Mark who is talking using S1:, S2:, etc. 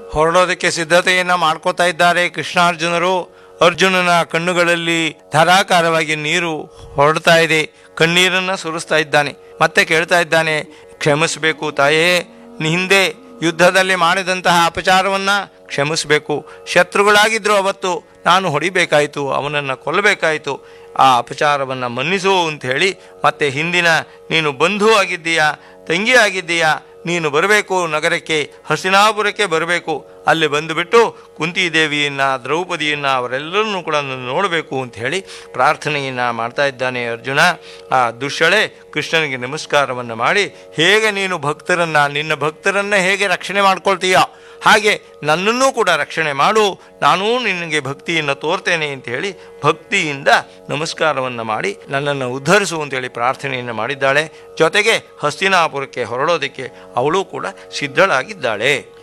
S1: ಹೊರಡೋದಕ್ಕೆ ಸಿದ್ಧತೆಯನ್ನ ಮಾಡ್ಕೋತಾ ಇದ್ದಾರೆ ಕೃಷ್ಣಾರ್ಜುನರು ಅರ್ಜುನನ ಕಣ್ಣುಗಳಲ್ಲಿ ಧಾರಾಕಾರವಾಗಿ ನೀರು ಹೊರಡ್ತಾ ಇದೆ ಕಣ್ಣೀರನ್ನ ಸುರಿಸ್ತಾ ಇದ್ದಾನೆ ಮತ್ತೆ ಕೇಳ್ತಾ ಇದ್ದಾನೆ ಕ್ಷಮಿಸಬೇಕು ತಾಯೇ ನೀ ಹಿಂದೆ ಯುದ್ಧದಲ್ಲಿ ಮಾಡಿದಂತಹ ಅಪಚಾರವನ್ನ ಕ್ಷಮಿಸಬೇಕು ಶತ್ರುಗಳಾಗಿದ್ರು ಅವತ್ತು ನಾನು ಹೊಡಿಬೇಕಾಯಿತು ಅವನನ್ನು ಕೊಲ್ಲಬೇಕಾಯಿತು ಆ ಅಪಚಾರವನ್ನು ಮನ್ನಿಸು ಅಂತ ಹೇಳಿ ಮತ್ತೆ ಹಿಂದಿನ ನೀನು ಬಂಧು ಆಗಿದ್ದೀಯಾ ತಂಗಿ ಆಗಿದ್ದೀಯಾ ನೀನು ಬರಬೇಕು ನಗರಕ್ಕೆ ಹಸಿನಾಪುರಕ್ಕೆ ಬರಬೇಕು ಅಲ್ಲಿ ಬಂದುಬಿಟ್ಟು ಕುಂತಿದೇವಿಯನ್ನ ದ್ರೌಪದಿಯನ್ನ ಅವರೆಲ್ಲರನ್ನೂ ಕೂಡ ನೋಡಬೇಕು ಅಂತ ಹೇಳಿ ಪ್ರಾರ್ಥನೆಯನ್ನ ಮಾಡ್ತಾ ಇದ್ದಾನೆ ಅರ್ಜುನ ಆ ದುಶ್ಯಳೆ ಕೃಷ್ಣನಿಗೆ ನಮಸ್ಕಾರವನ್ನು ಮಾಡಿ ಹೇಗೆ ನೀನು ಭಕ್ತರನ್ನ ನಿನ್ನ ಭಕ್ತರನ್ನ ಹೇಗೆ ರಕ್ಷಣೆ ಮಾಡ್ಕೊಳ್ತೀಯ ಹಾಗೆ ನನ್ನನ್ನೂ ಕೂಡ ರಕ್ಷಣೆ ಮಾಡು ನಾನೂ ನಿನಗೆ ಭಕ್ತಿಯನ್ನು ತೋರ್ತೇನೆ ಅಂತ ಹೇಳಿ ಭಕ್ತಿಯಿಂದ ನಮಸ್ಕಾರವನ್ನು ಮಾಡಿ ನನ್ನನ್ನು ಉದ್ಧರಿಸು ಅಂತೇಳಿ ಪ್ರಾರ್ಥನೆಯನ್ನು ಮಾಡಿದ್ದಾಳೆ ಜೊತೆಗೆ ಹಸ್ತಿನಾಪುರಕ್ಕೆ ಹೊರಡೋದಕ್ಕೆ ಅವಳು ಕೂಡ ಸಿದ್ಧಳಾಗಿದ್ದಾಳೆ